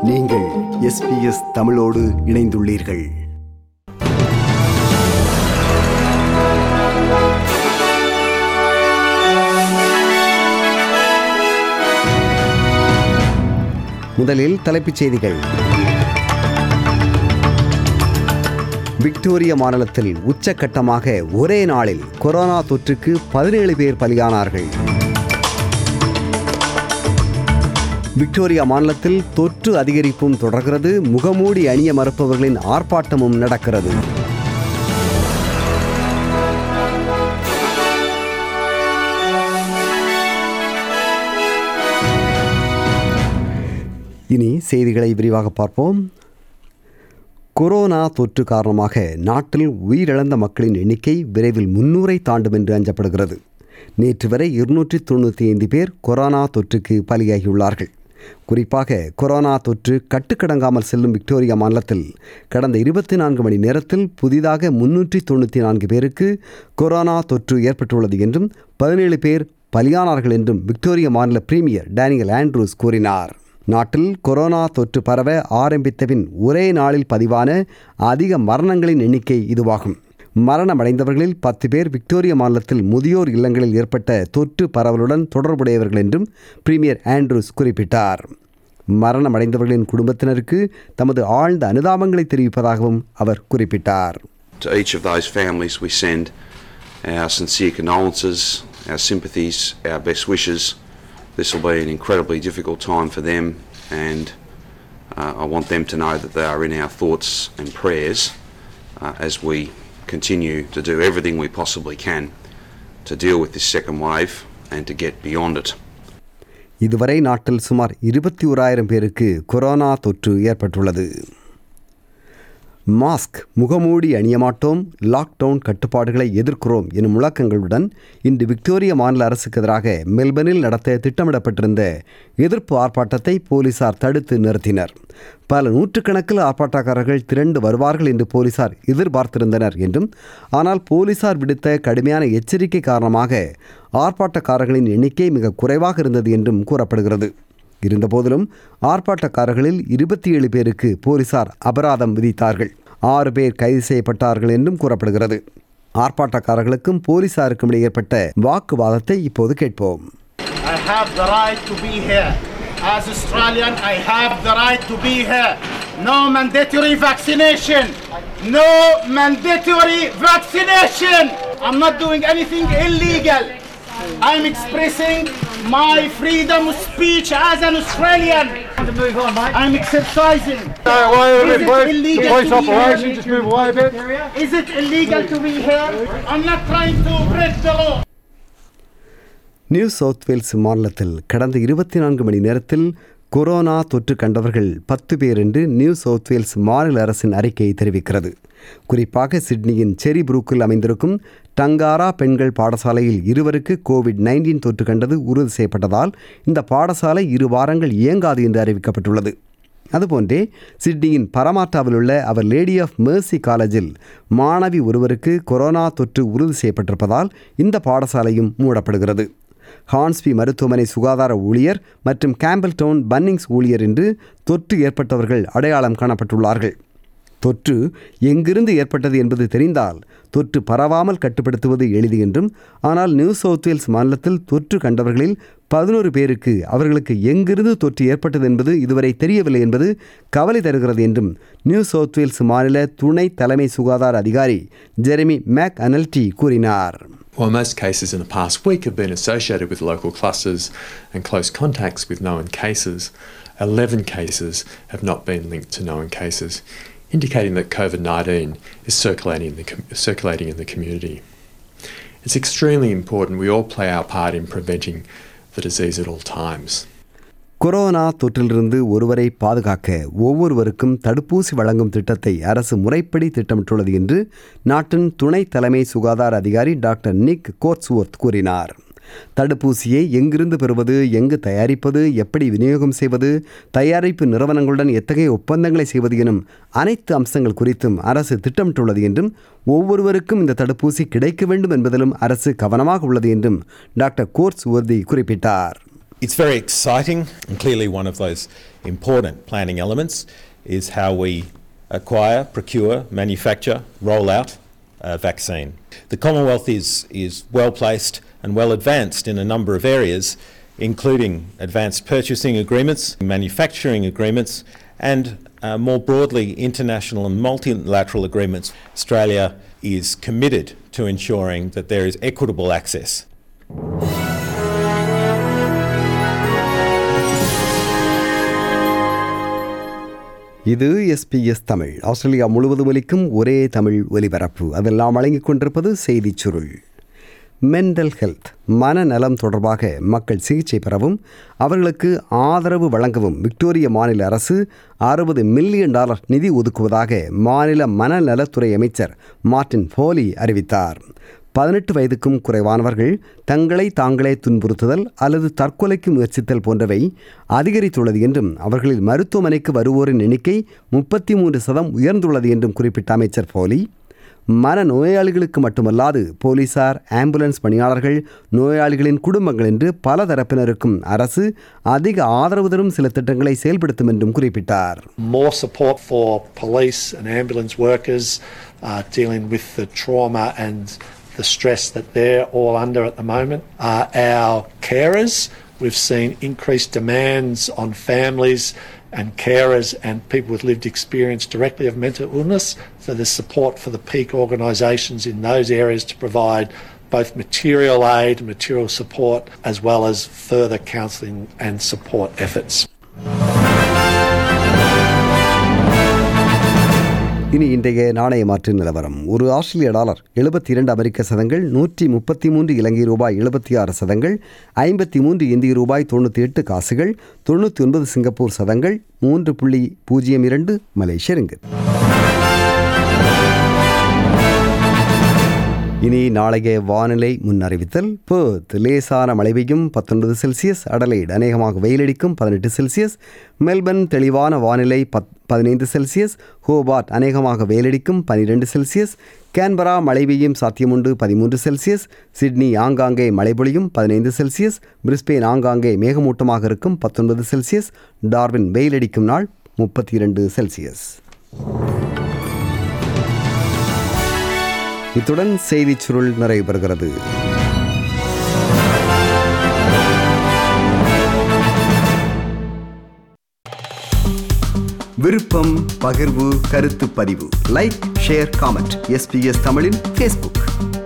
நீங்கள் எஸ்பிஎஸ் தமிழோடு இணைந்துள்ளீர்கள் முதலில் தலைப்புச் செய்திகள் விக்டோரியா மாநிலத்தில் உச்சக்கட்டமாக ஒரே நாளில் கொரோனா தொற்றுக்கு பதினேழு பேர் பலியானார்கள் விக்டோரியா மாநிலத்தில் தொற்று அதிகரிப்பும் தொடர்கிறது முகமூடி அணிய மறுப்பவர்களின் ஆர்ப்பாட்டமும் நடக்கிறது இனி செய்திகளை விரிவாக பார்ப்போம் கொரோனா தொற்று காரணமாக நாட்டில் உயிரிழந்த மக்களின் எண்ணிக்கை விரைவில் முன்னூரை தாண்டும் என்று அஞ்சப்படுகிறது நேற்று வரை இருநூற்றி தொண்ணூற்றி ஐந்து பேர் கொரோனா தொற்றுக்கு பலியாகியுள்ளார்கள் குறிப்பாக கொரோனா தொற்று கட்டுக்கடங்காமல் செல்லும் விக்டோரியா மாநிலத்தில் கடந்த இருபத்தி நான்கு மணி நேரத்தில் புதிதாக முன்னூற்றி தொண்ணூற்றி நான்கு பேருக்கு கொரோனா தொற்று ஏற்பட்டுள்ளது என்றும் பதினேழு பேர் பலியானார்கள் என்றும் விக்டோரியா மாநில பிரீமியர் டேனியல் ஆண்ட்ரூஸ் கூறினார் நாட்டில் கொரோனா தொற்று பரவ ஆரம்பித்தபின் ஒரே நாளில் பதிவான அதிக மரணங்களின் எண்ணிக்கை இதுவாகும் மரணமடைந்தவர்களில் பத்து பேர் விக்டோரியா மாநிலத்தில் முதியோர் இல்லங்களில் ஏற்பட்ட தொற்று பரவலுடன் தொடர்புடையவர்கள் என்றும் பிரீமியர் ஆண்ட்ரூஸ் குறிப்பிட்டார் மரணமடைந்தவர்களின் குடும்பத்தினருக்கு தமது ஆழ்ந்த அனுதாபங்களை தெரிவிப்பதாகவும் அவர் குறிப்பிட்டார் To each of those families, we send our sincere condolences, our sympathies, our best wishes. This will be an incredibly difficult time for them, and uh, I want them to know that they are in our thoughts and prayers uh, as we continue to do everything we possibly can to deal with this second wave and to get beyond it. இதுவரை நாட்டில் சுமார் இருபத்தி ஓராயிரம் பேருக்கு corona தொற்று ஏற்பட்டுள்ளது mask முகமூடி அணிய மாட்டோம் லாக்டவுன் கட்டுப்பாடுகளை எதிர்க்கிறோம் எனும் முழக்கங்களுடன் இன்று விக்டோரியா மாநில அரசுக்கு எதிராக மெல்பர்னில் நடத்த திட்டமிடப்பட்டிருந்த எதிர்ப்பு ஆர்ப்பாட்டத்தை போலீசார் தடுத்து நிறுத்தினர் பல நூற்றுக்கணக்கில் ஆர்ப்பாட்டக்காரர்கள் திரண்டு வருவார்கள் என்று போலீசார் எதிர்பார்த்திருந்தனர் என்றும் ஆனால் போலீசார் விடுத்த கடுமையான எச்சரிக்கை காரணமாக ஆர்ப்பாட்டக்காரர்களின் எண்ணிக்கை மிக குறைவாக இருந்தது என்றும் கூறப்படுகிறது இருந்தபோதிலும் ஆர்ப்பாட்டக்காரர்களில் இருபத்தி ஏழு பேருக்கு போலீசார் அபராதம் விதித்தார்கள் ஆறு பேர் கைது செய்யப்பட்டார்கள் என்றும் கூறப்படுகிறது ஆர்ப்பாட்டக்காரர்களுக்கும் போலீசாருக்கும் இடையே ஏற்பட்ட வாக்குவாதத்தை இப்போது கேட்போம் I have the right to be here. As Australian, I have the right to be here. No mandatory vaccination. No mandatory vaccination. I'm not doing anything illegal. I'm expressing my freedom of speech as an Australian. I'm exercising. away a Is bit, it please. illegal Police to be operation, here? just move away a bit. Is it illegal to be here? I'm not trying to break the law. New south wales மாநிலத்தில் கடந்த இருபத்தி நான்கு மணி நேரத்தில் corona தொற்று கண்டவர்கள் பத்து பேர் என்று நியூ சவுத் வேல்ஸ் மாநில அரசின் அறிக்கை தெரிவிக்கிறது குறிப்பாக சிட்னியின் செரி புரூக்கில் அமைந்திருக்கும் டங்காரா பெண்கள் பாடசாலையில் இருவருக்கு கோவிட் நைன்டீன் தொற்று கண்டது உறுதி செய்யப்பட்டதால் இந்த பாடசாலை இரு வாரங்கள் இயங்காது என்று அறிவிக்கப்பட்டுள்ளது அதுபோன்றே சிட்னியின் பரமாட்டாவில் உள்ள அவர் லேடி ஆஃப் மேர்சி காலேஜில் மாணவி ஒருவருக்கு கொரோனா தொற்று உறுதி செய்யப்பட்டிருப்பதால் இந்த பாடசாலையும் மூடப்படுகிறது ஹான்ஸ்பி மருத்துவமனை சுகாதார ஊழியர் மற்றும் கேம்பல்டவுன் பன்னிங்ஸ் ஊழியர் என்று தொற்று ஏற்பட்டவர்கள் அடையாளம் காணப்பட்டுள்ளார்கள் தொற்று எங்கிருந்து ஏற்பட்டது என்பது தெரிந்தால் தொற்று பரவாமல் கட்டுப்படுத்துவது எளிது என்றும் ஆனால் நியூ சவுத் வேல்ஸ் மாநிலத்தில் தொற்று கண்டவர்களில் பதினோரு பேருக்கு அவர்களுக்கு எங்கிருந்து தொற்று ஏற்பட்டது என்பது இதுவரை தெரியவில்லை என்பது கவலை தருகிறது என்றும் நியூ சவுத் வேல்ஸ் மாநில துணை தலைமை சுகாதார அதிகாரி ஜெரமி மேக் அனல்டி கூறினார் While most cases in the past week have been associated with local clusters and close contacts with known cases, 11 cases have not been linked to known cases, indicating that COVID 19 is circulating in, the, com- circulating in the community. It's extremely important we all play our part in preventing the disease at all times. Corona தொற்றிலிருந்து ஒருவரை பாதுகாக்க ஒவ்வொருவருக்கும் தடுப்பூசி வழங்கும் திட்டத்தை அரசு முறைப்படி திட்டமிட்டுள்ளது என்று நாட்டின் துணை தலைமை சுகாதார அதிகாரி டாக்டர் நிக் கோட்ஸ்வொர்த் கூறினார் தடுப்பூசியை எங்கிருந்து பெறுவது எங்கு தயாரிப்பது எப்படி விநியோகம் செய்வது தயாரிப்பு நிறுவனங்களுடன் எத்தகைய ஒப்பந்தங்களை செய்வது எனும் அனைத்து அம்சங்கள் குறித்தும் அரசு திட்டமிட்டுள்ளது என்றும் ஒவ்வொருவருக்கும் இந்த தடுப்பூசி கிடைக்க வேண்டும் என்பதிலும் அரசு கவனமாக உள்ளது என்றும் டாக்டர் கோர்ஸ் உறுதி குறிப்பிட்டார் It's very exciting, and clearly one of those important planning elements is how we acquire, procure, manufacture, roll out a vaccine. The Commonwealth is, is well placed and well advanced in a number of areas, including advanced purchasing agreements, manufacturing agreements, and uh, more broadly, international and multilateral agreements. Australia is committed to ensuring that there is equitable access இது SBS Tamil Australia முழுவதும் ஒலிக்கும் ஒரே தமிழ் ஒலிபரப்பு அதெல்லாம் வழங்கிக் கொண்டிருப்பது செய்திச் சுருள் மென்டல் ஹெல்த் மனநலம் தொடர்பாக மக்கள் சிகிச்சை பெறவும் அவர்களுக்கு ஆதரவு வழங்கவும் விக்டோரிய மாநில அரசு அறுபது மில்லியன் டாலர் நிதி ஒதுக்குவதாக மாநில மனநலத்துறை அமைச்சர் மார்ட்டின் ஃபோலி அறிவித்தார் பதினெட்டு வயதுக்கும் குறைவானவர்கள் தங்களை தாங்களே துன்புறுத்துதல் அல்லது தற்கொலைக்கு முயற்சித்தல் போன்றவை அதிகரித்துள்ளது என்றும் அவர்களில் மருத்துவமனைக்கு வருவோரின் எண்ணிக்கை முப்பத்தி மூன்று சதம் உயர்ந்துள்ளது என்றும் குறிப்பிட்ட அமைச்சர் போலி மன நோயாளிகளுக்கு மட்டுமல்லாது போலீசார் ஆம்புலன்ஸ் பணியாளர்கள் நோயாளிகளின் குடும்பங்கள் என்று பல தரப்பினருக்கும் அரசு அதிக ஆதரவு தரும் சில திட்டங்களை செயல்படுத்தும் என்றும் குறிப்பிட்டார் more support for police and ambulance workers uh, dealing with the trauma and the stress that they're all under at the moment. Uh, our carers, we've seen increased demands on families and carers and people with lived experience directly of mental illness. So there's support for the peak organisations in those areas to provide both material aid and material support as well as further counselling and support efforts. இனி இன்றைய நாணய மாற்று நிலவரம் ஒரு ஆஸ்திரேலிய dollar எழுபத்தி இரண்டு அமெரிக்க சதங்கள் நூற்றி முப்பத்தி மூன்று இலங்கை ரூபாய் எழுபத்தி ஆறு சதங்கள் ஐம்பத்தி மூன்று இந்திய ரூபாய் தொண்ணூற்றி எட்டு காசுகள் தொண்ணூற்றி ஒன்பது சிங்கப்பூர் சதங்கள் மூன்று புள்ளி பூஜ்ஜியம் இரண்டு மலேசிய ரிங்கித் இனி நாளைய வானிலை முன்னறிவித்தல் பேர்த் லேசான மழை பெய்யும் பத்தொன்பது செல்சியஸ் அடலைட் அநேகமாக வெயிலடிக்கும் பதினெட்டு செல்சியஸ் மெல்பர்ன் தெளிவான வானிலை பத் பதினைந்து செல்சியஸ் ஹோபார்ட் அநேகமாக வெயிலடிக்கும் பனிரெண்டு செல்சியஸ் கேன்பரா மழை பெய்யும் சாத்தியமுண்டு பதிமூன்று செல்சியஸ் சிட்னி ஆங்காங்கே மழை பொழியும் பதினைந்து செல்சியஸ் பிரிஸ்பெயின் ஆங்காங்கே மேகமூட்டமாக இருக்கும் பத்தொன்பது செல்சியஸ் டார்வின் வெயிலடிக்கும் நாள் முப்பத்தி இரண்டு செல்சியஸ் இத்துடன் செய்திச் சுருள் நிறைவு பெறுகிறது விருப்பம் பகிர்வு கருத்து பதிவு லைக் ஷேர் காமெண்ட் எஸ்பிஎஸ் தமிழின் ஃபேஸ்புக்